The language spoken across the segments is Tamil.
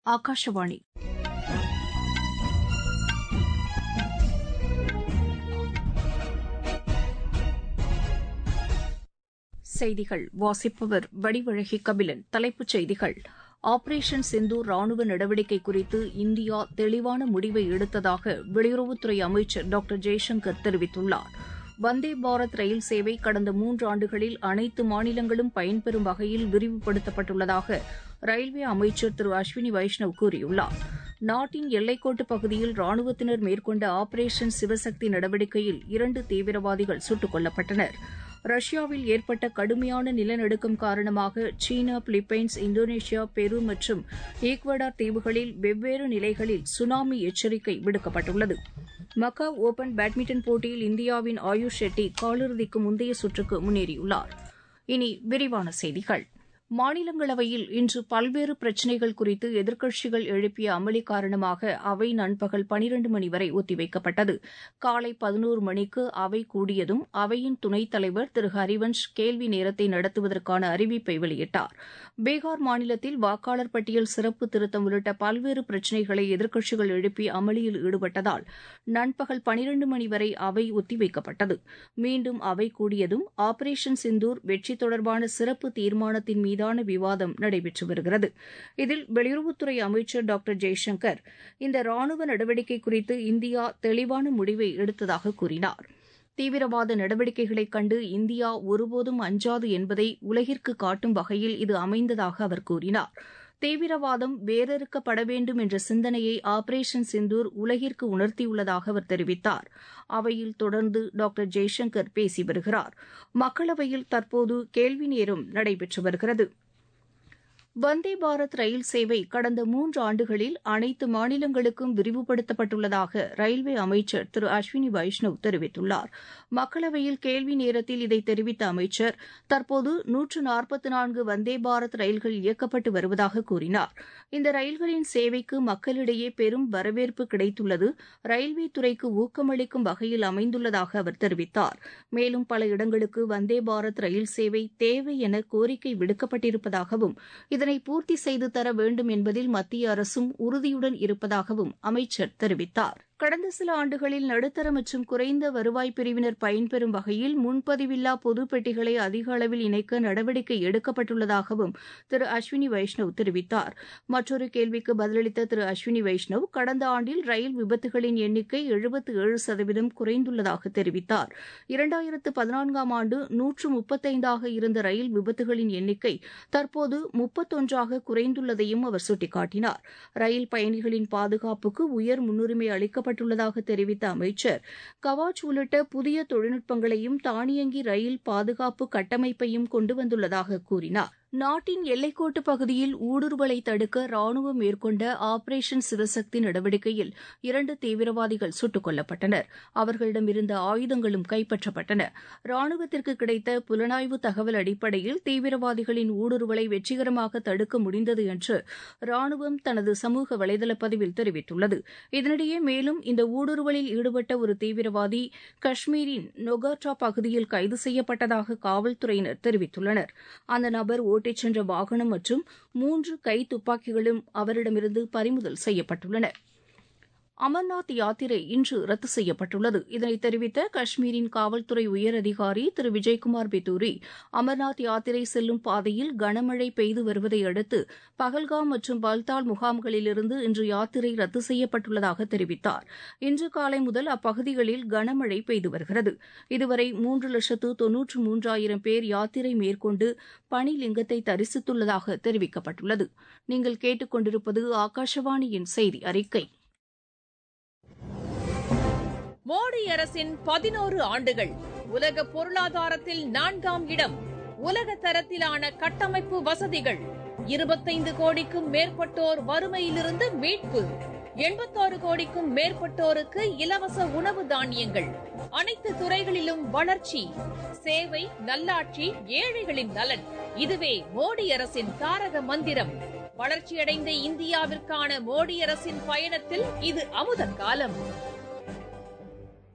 ஆகாஷவாணி செய்திகள் வாசிப்பவர் வடிவழகி கபிலன் தலைப்புச் செய்திகள் ஆபரேஷன் சிந்தூர் ராணுவ நடவடிக்கை குறித்து இந்தியா தெளிவான முடிவை எடுத்ததாக வெளியுறவுத்துறை அமைச்சர் டாக்டர் ஜெய்சங்கர் தெரிவித்துள்ளார் வந்தே பாரத் ரயில் சேவை கடந்த மூன்றாண்டுகளில் அனைத்து மாநிலங்களும் பயன்பெறும் வகையில் விரிவுபடுத்தப்பட்டுள்ளதாக ரயில்வே அமைச்சர் திரு அஸ்வினி வைஷ்ணவ் கூறியுள்ளார் நாட்டின் எல்லைக்கோட்டு பகுதியில் ராணுவத்தினர் மேற்கொண்ட ஆபரேஷன் சிவசக்தி நடவடிக்கையில் இரண்டு தீவிரவாதிகள் சுட்டுக் கொல்லப்பட்டனர் ரஷ்யாவில் ஏற்பட்ட கடுமையான நிலநடுக்கம் காரணமாக சீனா பிலிப்பைன்ஸ் இந்தோனேஷியா பெரு மற்றும் ஈக்வடார் தீவுகளில் வெவ்வேறு நிலைகளில் சுனாமி எச்சரிக்கை விடுக்கப்பட்டுள்ளது மக்காவ் ஒபன் பேட்மிண்டன் போட்டியில் இந்தியாவின் ஆயுஷ் ஷெட்டி காலிறுதிக்கு முந்தைய சுற்றுக்கு முன்னேறியுள்ளார் இனி விரிவான செய்திகள் மாநிலங்களவையில் இன்று பல்வேறு பிரச்சினைகள் குறித்து எதிர்க்கட்சிகள் எழுப்பிய அமளி காரணமாக அவை நண்பகல் பனிரண்டு மணி வரை ஒத்திவைக்கப்பட்டது காலை பதினோரு மணிக்கு அவை கூடியதும் அவையின் துணைத் தலைவர் திரு ஹரிவன்ஷ் கேள்வி நேரத்தை நடத்துவதற்கான அறிவிப்பை வெளியிட்டார் பீகார் மாநிலத்தில் வாக்காளர் பட்டியல் சிறப்பு திருத்தம் உள்ளிட்ட பல்வேறு பிரச்சினைகளை எதிர்க்கட்சிகள் எழுப்பி அமளியில் ஈடுபட்டதால் நண்பகல் பனிரண்டு மணி வரை அவை ஒத்திவைக்கப்பட்டது மீண்டும் அவை கூடியதும் ஆபரேஷன் சிந்தூர் வெற்றி தொடர்பான சிறப்பு தீர்மானத்தின் மீது மீதான விவாதம் நடைபெற்று வருகிறது இதில் வெளியுறவுத்துறை அமைச்சர் டாக்டர் ஜெய்சங்கர் இந்த ராணுவ நடவடிக்கை குறித்து இந்தியா தெளிவான முடிவை எடுத்ததாக கூறினார் தீவிரவாத நடவடிக்கைகளைக் கண்டு இந்தியா ஒருபோதும் அஞ்சாது என்பதை உலகிற்கு காட்டும் வகையில் இது அமைந்ததாக அவர் கூறினார் தீவிரவாதம் வேரறுக்கப்பட வேண்டும் என்ற சிந்தனையை ஆபரேஷன் சிந்தூர் உலகிற்கு உணர்த்தியுள்ளதாக அவர் தெரிவித்தார் அவையில் தொடர்ந்து டாக்டர் ஜெய்சங்கர் பேசி வருகிறார் மக்களவையில் தற்போது கேள்வி நேரம் நடைபெற்று வருகிறது வந்தே பாரத் ரயில் சேவை கடந்த மூன்று ஆண்டுகளில் அனைத்து மாநிலங்களுக்கும் விரிவுபடுத்தப்பட்டுள்ளதாக ரயில்வே அமைச்சர் திரு அஸ்வினி வைஷ்ணவ் தெரிவித்துள்ளார் மக்களவையில் கேள்வி நேரத்தில் இதை தெரிவித்த அமைச்சர் தற்போது நூற்று நாற்பத்தி நான்கு வந்தே பாரத் ரயில்கள் இயக்கப்பட்டு வருவதாக கூறினார் இந்த ரயில்களின் சேவைக்கு மக்களிடையே பெரும் வரவேற்பு கிடைத்துள்ளது ரயில்வே துறைக்கு ஊக்கமளிக்கும் வகையில் அமைந்துள்ளதாக அவர் தெரிவித்தார் மேலும் பல இடங்களுக்கு வந்தே பாரத் ரயில் சேவை தேவை என கோரிக்கை விடுக்கப்பட்டிருப்பதாகவும் இதனை பூர்த்தி செய்து தர வேண்டும் என்பதில் மத்திய அரசும் உறுதியுடன் இருப்பதாகவும் அமைச்சர் தெரிவித்தார் கடந்த சில ஆண்டுகளில் நடுத்தர மற்றும் குறைந்த வருவாய் பிரிவினர் பயன்பெறும் வகையில் முன்பதிவில்லா பொது பெட்டிகளை அதிக அளவில் இணைக்க நடவடிக்கை எடுக்கப்பட்டுள்ளதாகவும் திரு அஸ்வினி வைஷ்ணவ் தெரிவித்தார் மற்றொரு கேள்விக்கு பதிலளித்த திரு அஸ்வினி வைஷ்ணவ் கடந்த ஆண்டில் ரயில் விபத்துகளின் எண்ணிக்கை எழுபத்து ஏழு சதவீதம் குறைந்துள்ளதாக தெரிவித்தார் இரண்டாயிரத்து பதினான்காம் ஆண்டு நூற்று முப்பத்தைந்தாக இருந்த ரயில் விபத்துகளின் எண்ணிக்கை தற்போது முப்பத்தொன்றாக குறைந்துள்ளதையும் அவர் சுட்டிக்காட்டினார் ரயில் பயணிகளின் பாதுகாப்புக்கு உயர் முன்னுரிமை அளிக்கப்பட்டு செய்யப்பட்டுள்ளதாக தெரிவித்த அமைச்சர் கவாச் உள்ளிட்ட புதிய தொழில்நுட்பங்களையும் தானியங்கி ரயில் பாதுகாப்பு கட்டமைப்பையும் கொண்டு வந்துள்ளதாக கூறினார் நாட்டின் எல்லைக்கோட்டு பகுதியில் ஊடுருவலை தடுக்க ராணுவம் மேற்கொண்ட ஆபரேஷன் சிவசக்தி நடவடிக்கையில் இரண்டு தீவிரவாதிகள் சுட்டுக் கொல்லப்பட்டனர் அவர்களிடமிருந்த ஆயுதங்களும் கைப்பற்றப்பட்டன ராணுவத்திற்கு கிடைத்த புலனாய்வு தகவல் அடிப்படையில் தீவிரவாதிகளின் ஊடுருவலை வெற்றிகரமாக தடுக்க முடிந்தது என்று ராணுவம் தனது சமூக வலைதள பதிவில் தெரிவித்துள்ளது இதனிடையே மேலும் இந்த ஊடுருவலில் ஈடுபட்ட ஒரு தீவிரவாதி காஷ்மீரின் நொகாட்டா பகுதியில் கைது செய்யப்பட்டதாக காவல்துறையினர் தெரிவித்துள்ளனர் அந்த நபர் ஓட்டிச் சென்ற வாகனம் மற்றும் மூன்று கை துப்பாக்கிகளும் அவரிடமிருந்து பறிமுதல் செய்யப்பட்டுள்ளன அமர்நாத் யாத்திரை இன்று ரத்து செய்யப்பட்டுள்ளது இதனை தெரிவித்த காஷ்மீரின் காவல்துறை உயர் அதிகாரி திரு விஜய்குமார் பெத்தூரி அமர்நாத் யாத்திரை செல்லும் பாதையில் கனமழை பெய்து வருவதை அடுத்து பகல்காம் மற்றும் பல்தால் முகாம்களிலிருந்து இன்று யாத்திரை ரத்து செய்யப்பட்டுள்ளதாக தெரிவித்தார் இன்று காலை முதல் அப்பகுதிகளில் கனமழை பெய்து வருகிறது இதுவரை மூன்று லட்சத்து தொன்னூற்று மூன்றாயிரம் பேர் யாத்திரை மேற்கொண்டு பனிலிங்கத்தை தரிசித்துள்ளதாக தெரிவிக்கப்பட்டுள்ளது நீங்கள் கேட்டுக்கொண்டிருப்பது ஆகாஷவாணியின் செய்தி அறிக்கை மோடி அரசின் பதினோரு ஆண்டுகள் உலக பொருளாதாரத்தில் நான்காம் இடம் உலக தரத்திலான கட்டமைப்பு வசதிகள் இருபத்தைந்து கோடிக்கும் மேற்பட்டோர் வறுமையிலிருந்து மீட்பு எண்பத்தாறு கோடிக்கும் மேற்பட்டோருக்கு இலவச உணவு தானியங்கள் அனைத்து துறைகளிலும் வளர்ச்சி சேவை நல்லாட்சி ஏழைகளின் நலன் இதுவே மோடி அரசின் தாரக மந்திரம் வளர்ச்சியடைந்த இந்தியாவிற்கான மோடி அரசின் பயணத்தில் இது அமுத காலம்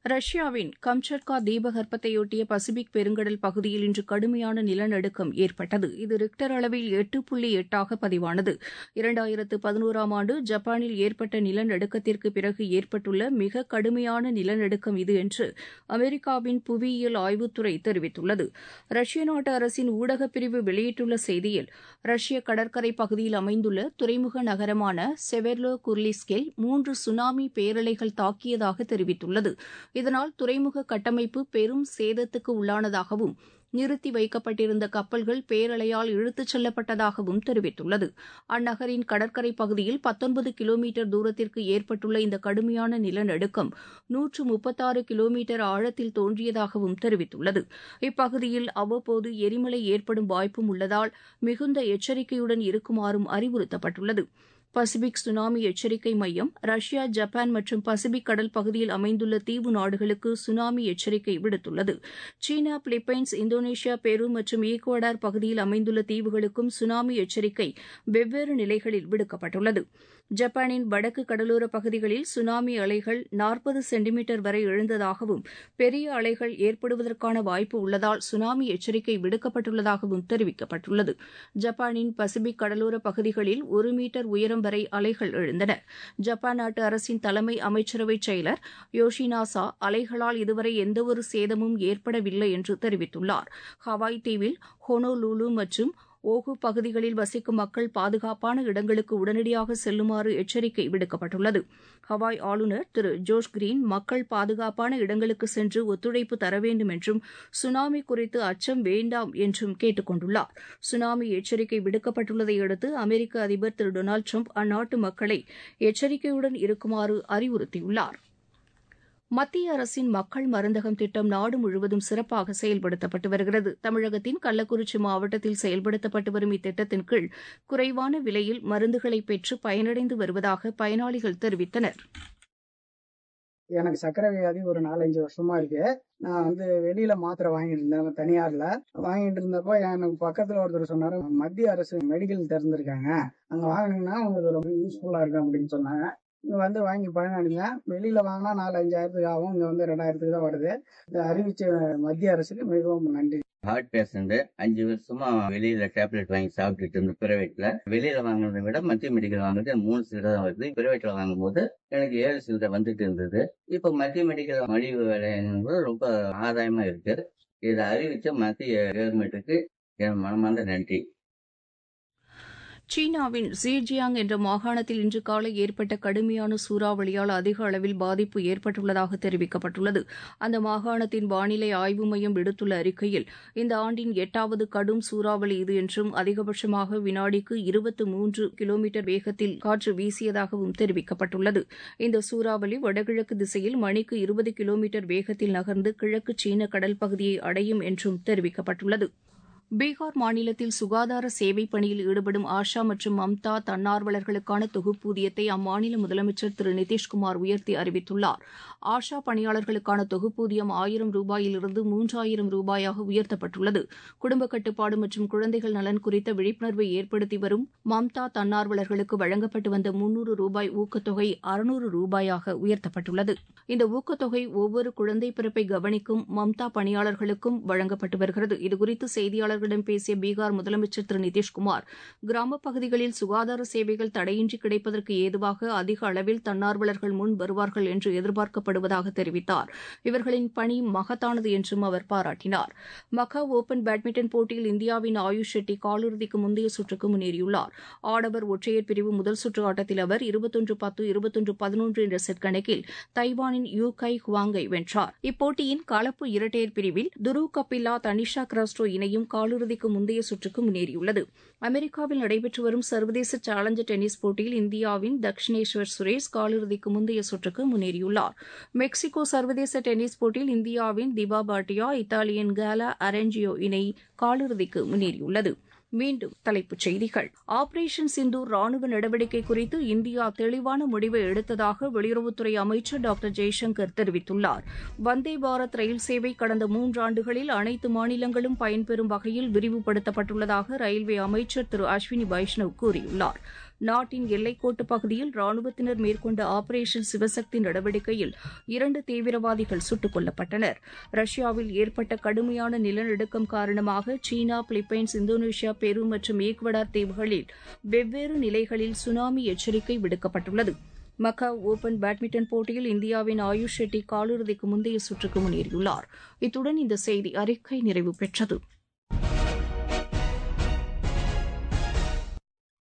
ரஷ்யாவின் கம்சட்கா தீபகற்பத்தையொட்டிய பசிபிக் பெருங்கடல் பகுதியில் இன்று கடுமையான நிலநடுக்கம் ஏற்பட்டது இது ரிக்டர் அளவில் எட்டு புள்ளி எட்டாக பதிவானது இரண்டாயிரத்து பதினோராம் ஆண்டு ஜப்பானில் ஏற்பட்ட நிலநடுக்கத்திற்கு பிறகு ஏற்பட்டுள்ள மிக கடுமையான நிலநடுக்கம் இது என்று அமெரிக்காவின் புவியியல் ஆய்வுத்துறை தெரிவித்துள்ளது ரஷ்ய நாட்டு அரசின் ஊடகப் பிரிவு வெளியிட்டுள்ள செய்தியில் ரஷ்ய கடற்கரை பகுதியில் அமைந்துள்ள துறைமுக நகரமான செவெர்லோ குர்லிஸ்கில் மூன்று சுனாமி பேரலைகள் தாக்கியதாக தெரிவித்துள்ளது இதனால் துறைமுக கட்டமைப்பு பெரும் சேதத்துக்கு உள்ளானதாகவும் நிறுத்தி வைக்கப்பட்டிருந்த கப்பல்கள் பேரலையால் இழுத்துச் செல்லப்பட்டதாகவும் தெரிவித்துள்ளது அந்நகரின் கடற்கரை பகுதியில் பத்தொன்பது கிலோமீட்டர் தூரத்திற்கு ஏற்பட்டுள்ள இந்த கடுமையான நிலநடுக்கம் நூற்று முப்பத்தாறு கிலோமீட்டர் ஆழத்தில் தோன்றியதாகவும் தெரிவித்துள்ளது இப்பகுதியில் அவ்வப்போது எரிமலை ஏற்படும் வாய்ப்பும் உள்ளதால் மிகுந்த எச்சரிக்கையுடன் இருக்குமாறும் அறிவுறுத்தப்பட்டுள்ளது பசிபிக் சுனாமி எச்சரிக்கை மையம் ரஷ்யா ஜப்பான் மற்றும் பசிபிக் கடல் பகுதியில் அமைந்துள்ள தீவு நாடுகளுக்கு சுனாமி எச்சரிக்கை விடுத்துள்ளது சீனா பிலிப்பைன்ஸ் இந்தோனேஷியா பெரு மற்றும் ஈக்குவடார் பகுதியில் அமைந்துள்ள தீவுகளுக்கும் சுனாமி எச்சரிக்கை வெவ்வேறு நிலைகளில் விடுக்கப்பட்டுள்ளது ஜப்பானின் வடக்கு கடலோர பகுதிகளில் சுனாமி அலைகள் நாற்பது சென்டிமீட்டர் வரை எழுந்ததாகவும் பெரிய அலைகள் ஏற்படுவதற்கான வாய்ப்பு உள்ளதால் சுனாமி எச்சரிக்கை விடுக்கப்பட்டுள்ளதாகவும் தெரிவிக்கப்பட்டுள்ளது ஜப்பானின் பசிபிக் கடலோர பகுதிகளில் ஒரு மீட்டர் உயரம் வரை அலைகள் எழுந்தன ஜப்பான் நாட்டு அரசின் தலைமை அமைச்சரவை செயலர் யோஷினாசா அலைகளால் இதுவரை எந்தவொரு சேதமும் ஏற்படவில்லை என்று தெரிவித்துள்ளார் ஹவாய் தீவில் ஹொனோலூலு மற்றும் ஓகு பகுதிகளில் வசிக்கும் மக்கள் பாதுகாப்பான இடங்களுக்கு உடனடியாக செல்லுமாறு எச்சரிக்கை விடுக்கப்பட்டுள்ளது ஹவாய் ஆளுநர் திரு ஜோஷ் கிரீன் மக்கள் பாதுகாப்பான இடங்களுக்கு சென்று ஒத்துழைப்பு தர வேண்டும் என்றும் சுனாமி குறித்து அச்சம் வேண்டாம் என்றும் கேட்டுக் கொண்டுள்ளார் சுனாமி எச்சரிக்கை விடுக்கப்பட்டுள்ளதை அடுத்து அமெரிக்க அதிபர் திரு டொனால்டு ட்ரம்ப் அந்நாட்டு மக்களை எச்சரிக்கையுடன் இருக்குமாறு அறிவுறுத்தியுள்ளார் மத்திய அரசின் மக்கள் மருந்தகம் திட்டம் நாடு முழுவதும் சிறப்பாக செயல்படுத்தப்பட்டு வருகிறது தமிழகத்தின் கள்ளக்குறிச்சி மாவட்டத்தில் செயல்படுத்தப்பட்டு வரும் இத்திட்டத்தின் கீழ் குறைவான விலையில் மருந்துகளை பெற்று பயனடைந்து வருவதாக பயனாளிகள் தெரிவித்தனர் எனக்கு சர்க்கரை வியாதி ஒரு நாலஞ்சு வருஷமா இருக்கு நான் வந்து வெளியில மாத்திரை வாங்கிட்டு இருந்தேன் தனியார்ல வாங்கிட்டு இருந்தப்போ எனக்கு பக்கத்துல ஒருத்தர் சொன்னாரு மத்திய அரசு மெடிக்கல் திறந்திருக்காங்க அங்க வாங்கினீங்கன்னா உங்களுக்கு ரொம்ப யூஸ்ஃபுல்லா இருக்கும் அப்படின்னு சொன்னாங்க இங்க வந்து வாங்கி பயனடைங்க வெளியில வாங்கினா நாலு அஞ்சாயிரத்துக்கு ஆகும் இங்க வந்து ரெண்டாயிரத்துக்கு தான் வருது இதை அறிவிச்ச மத்திய அரசுக்கு மிகவும் நன்றி ஹார்ட் பேஷண்ட் அஞ்சு வருஷமா வெளியில டேப்லெட் வாங்கி சாப்பிட்டுட்டு இருந்த பிரைவேட்ல வெளியில வாங்குறதை விட மத்திய மெடிக்கல் வாங்குறது மூணு சில்லரை தான் வருது பிரைவேட்ல வாங்கும்போது எனக்கு ஏழு சில்லரை வந்துட்டு இருந்தது இப்ப மத்திய மெடிக்கல் மலிவு விலைங்கிறது ரொம்ப ஆதாயமா இருக்கு இதை அறிவிச்ச மத்திய கவர்மெண்ட்டுக்கு என் மனமார்ந்த நன்றி சீனாவின் ஜீஜியாங் என்ற மாகாணத்தில் இன்று காலை ஏற்பட்ட கடுமையான சூறாவளியால் அதிக அளவில் பாதிப்பு ஏற்பட்டுள்ளதாக தெரிவிக்கப்பட்டுள்ளது அந்த மாகாணத்தின் வானிலை ஆய்வு மையம் விடுத்துள்ள அறிக்கையில் இந்த ஆண்டின் எட்டாவது கடும் சூறாவளி இது என்றும் அதிகபட்சமாக வினாடிக்கு இருபத்து மூன்று கிலோமீட்டர் வேகத்தில் காற்று வீசியதாகவும் தெரிவிக்கப்பட்டுள்ளது இந்த சூறாவளி வடகிழக்கு திசையில் மணிக்கு இருபது கிலோமீட்டர் வேகத்தில் நகர்ந்து கிழக்கு சீன கடல் பகுதியை அடையும் என்றும் தெரிவிக்கப்பட்டுள்ளது பீகார் மாநிலத்தில் சுகாதார சேவை பணியில் ஈடுபடும் ஆஷா மற்றும் மம்தா தன்னார்வலர்களுக்கான தொகுப்பூதியத்தை அம்மாநில முதலமைச்சர் திரு நிதிஷ்குமார் உயர்த்தி அறிவித்துள்ளார் ஆஷா பணியாளர்களுக்கான தொகுப்பூதியம் ஆயிரம் ரூபாயிலிருந்து மூன்றாயிரம் ரூபாயாக உயர்த்தப்பட்டுள்ளது குடும்ப கட்டுப்பாடு மற்றும் குழந்தைகள் நலன் குறித்த விழிப்புணர்வை ஏற்படுத்தி வரும் மம்தா தன்னார்வலர்களுக்கு வழங்கப்பட்டு வந்த முன்னூறு ரூபாய் ஊக்கத்தொகை அறுநூறு ரூபாயாக உயர்த்தப்பட்டுள்ளது இந்த ஊக்கத்தொகை ஒவ்வொரு குழந்தை பிறப்பை கவனிக்கும் மம்தா பணியாளர்களுக்கும் வழங்கப்பட்டு வருகிறது இதுகுறித்து செய்தியாளர்களிடம் பேசிய பீகார் முதலமைச்சர் திரு நிதிஷ்குமார் கிராமப் பகுதிகளில் சுகாதார சேவைகள் தடையின்றி கிடைப்பதற்கு ஏதுவாக அதிக அளவில் தன்னார்வலர்கள் முன் வருவார்கள் என்று எதிர்பார்க்கப்படுவதாக தெரிவித்தார் இவர்களின் பணி மகத்தானது என்றும் அவர் பாராட்டினார் மக்கா ஓபன் பேட்மிண்டன் போட்டியில் இந்தியாவின் ஆயுஷ் ஷெட்டி காலிறுதிக்கு முந்தைய சுற்றுக்கு முன்னேறியுள்ளார் ஆடவர் ஒற்றையர் பிரிவு முதல் சுற்று ஆட்டத்தில் அவர் இருபத்தொன்று பத்து இருபத்தொன்று பதினொன்று என்ற செட் கணக்கில் தைவானின் யூ கை ஹுவாங்கை வென்றார் இப்போட்டியின் கலப்பு இரட்டையர் பிரிவில் துருவ் கபில்லா தனிஷா கிராஸ்டோ இணையும் காலிறுதிக்கு முந்தைய சுற்றுக்கு முன்னேறியுள்ளது அமெரிக்காவில் நடைபெற்று வரும் சர்வதேச சேலஞ்சர் டென்னிஸ் போட்டியில் இந்தியாவின் தக்ஷினேஸ்வர் சுரேஷ் காலிறுதிக்கு முந்தைய சுற்றுக்கு முன்னேறியுள்ளார் மெக்சிகோ சர்வதேச டென்னிஸ் போட்டியில் இந்தியாவின் திபா பாட்டியா இத்தாலியன் கேலா அரேஞ்சியோ இணை காலிறுதிக்கு முன்னேறியுள்ளது மீண்டும் தலைப்புச் செய்திகள் ஆபரேஷன் சிந்தூர் ராணுவ நடவடிக்கை குறித்து இந்தியா தெளிவான முடிவை எடுத்ததாக வெளியுறவுத்துறை அமைச்சர் டாக்டர் ஜெய்சங்கர் தெரிவித்துள்ளார் வந்தே பாரத் ரயில் சேவை கடந்த மூன்றாண்டுகளில் அனைத்து மாநிலங்களும் பயன்பெறும் வகையில் விரிவுபடுத்தப்பட்டுள்ளதாக ரயில்வே அமைச்சர் திரு அஸ்வினி வைஷ்ணவ் கூறியுள்ளார் நாட்டின் எல்லைக்கோட்டு பகுதியில் ராணுவத்தினர் மேற்கொண்ட ஆபரேஷன் சிவசக்தி நடவடிக்கையில் இரண்டு தீவிரவாதிகள் சுட்டுக் கொல்லப்பட்டனர் ரஷ்யாவில் ஏற்பட்ட கடுமையான நிலநடுக்கம் காரணமாக சீனா பிலிப்பைன்ஸ் இந்தோனேஷியா பெரு மற்றும் ஈக்வடார் தீவுகளில் வெவ்வேறு நிலைகளில் சுனாமி எச்சரிக்கை விடுக்கப்பட்டுள்ளது மக்காவ் ஓபன் பேட்மிண்டன் போட்டியில் இந்தியாவின் ஆயுஷ் ஷெட்டி காலிறுதிக்கு முந்தைய சுற்றுக்கு முன்னேறியுள்ளார் இத்துடன் இந்த செய்தி அறிக்கை நிறைவு பெற்றது